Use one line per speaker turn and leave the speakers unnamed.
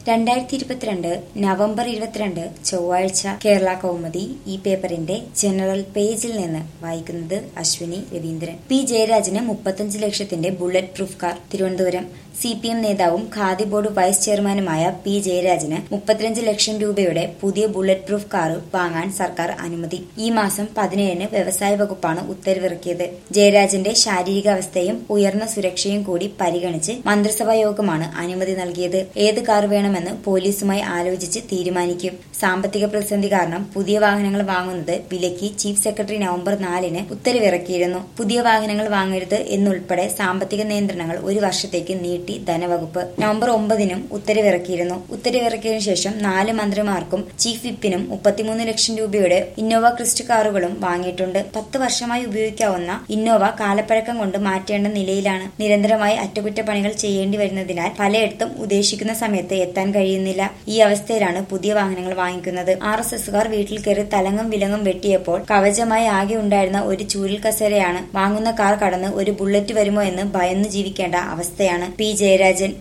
രണ്ടായിരത്തി ഇരുപത്തിരണ്ട് നവംബർ ഇരുപത്തിരണ്ട് ചൊവ്വാഴ്ച കേരള കൗമുദി ഈ പേപ്പറിന്റെ ജനറൽ പേജിൽ നിന്ന് വായിക്കുന്നത് അശ്വിനി രവീന്ദ്രൻ പി ജയരാജന് മുപ്പത്തഞ്ച് ലക്ഷത്തിന്റെ bullet proof car Thiruvananthapuram C P M നേതാവും ഖാദി ബോർഡ് വൈസ് ചെയർമാനുമായ പി ജയരാജന് മുപ്പത്തിരഞ്ച് ലക്ഷം രൂപയുടെ പുതിയ ബുള്ളറ്റ് പ്രൂഫ് കാർ വാങ്ങാൻ സർക്കാർ അനുമതി ഈ മാസം പതിനേഴിന് വ്യവസായ വകുപ്പാണ് ഉത്തരവിറക്കിയത് ജയരാജന്റെ ശാരീരികാവസ്ഥയും ഉയർന്ന സുരക്ഷയും കൂടി പരിഗണിച്ച് മന്ത്രിസഭാ യോഗമാണ് അനുമതി നൽകിയത് ഏത് കാർ വേണമെന്ന് പോലീസുമായി ആലോചിച്ച് തീരുമാനിക്കും സാമ്പത്തിക പ്രതിസന്ധി കാരണം പുതിയ വാഹനങ്ങൾ വാങ്ങുന്നത് വിലക്കി ചീഫ് സെക്രട്ടറി നവംബർ നാലിന് ഉത്തരവിറക്കിയിരുന്നു പുതിയ വാഹനങ്ങൾ വാങ്ങരുത് എന്നുൾപ്പെടെ സാമ്പത്തിക നിയന്ത്രണങ്ങൾ ഒരു വർഷത്തേക്ക് നീട്ടി ധനവകുപ്പ് നവംബർ ഒമ്പതിനും ഉത്തരവിറക്കിയിരുന്നു ഉത്തരവിറക്കിയതിനു ശേഷം നാല് മന്ത്രിമാർക്കും ചീഫ് വിപ്പിനും മുപ്പത്തിമൂന്ന് ലക്ഷം രൂപയുടെ ഇന്നോവ ക്രിസ്റ്റ് കാറുകളും വാങ്ങിയിട്ടുണ്ട് പത്ത് വർഷമായി ഉപയോഗിക്കാവുന്ന ഇന്നോവ കാലപ്പഴക്കം കൊണ്ട് മാറ്റേണ്ട നിലയിലാണ് നിരന്തരമായി അറ്റകുറ്റപ്പണികൾ ചെയ്യേണ്ടി വരുന്നതിനാൽ പലയിടത്തും ഉദ്ദേശിക്കുന്ന സമയത്ത് എത്താൻ കഴിയുന്നില്ല ഈ അവസ്ഥയിലാണ് പുതിയ വാഹനങ്ങൾ വാങ്ങിക്കുന്നത് ആർ എസ് എസുകാർ വീട്ടിൽ കയറി തലങ്ങും വിലങ്ങും വെട്ടിയപ്പോൾ കവചമായി ആകെ ഉണ്ടായിരുന്ന ഒരു ചൂരിൽ കസേരയാണ് വാങ്ങുന്ന കാർ കടന്ന് ഒരു ബുള്ളറ്റ് വരുമോ എന്ന് ഭയന്ന് ജീവിക്കേണ്ട അവസ്ഥയാണ് പി ജയരാജൻ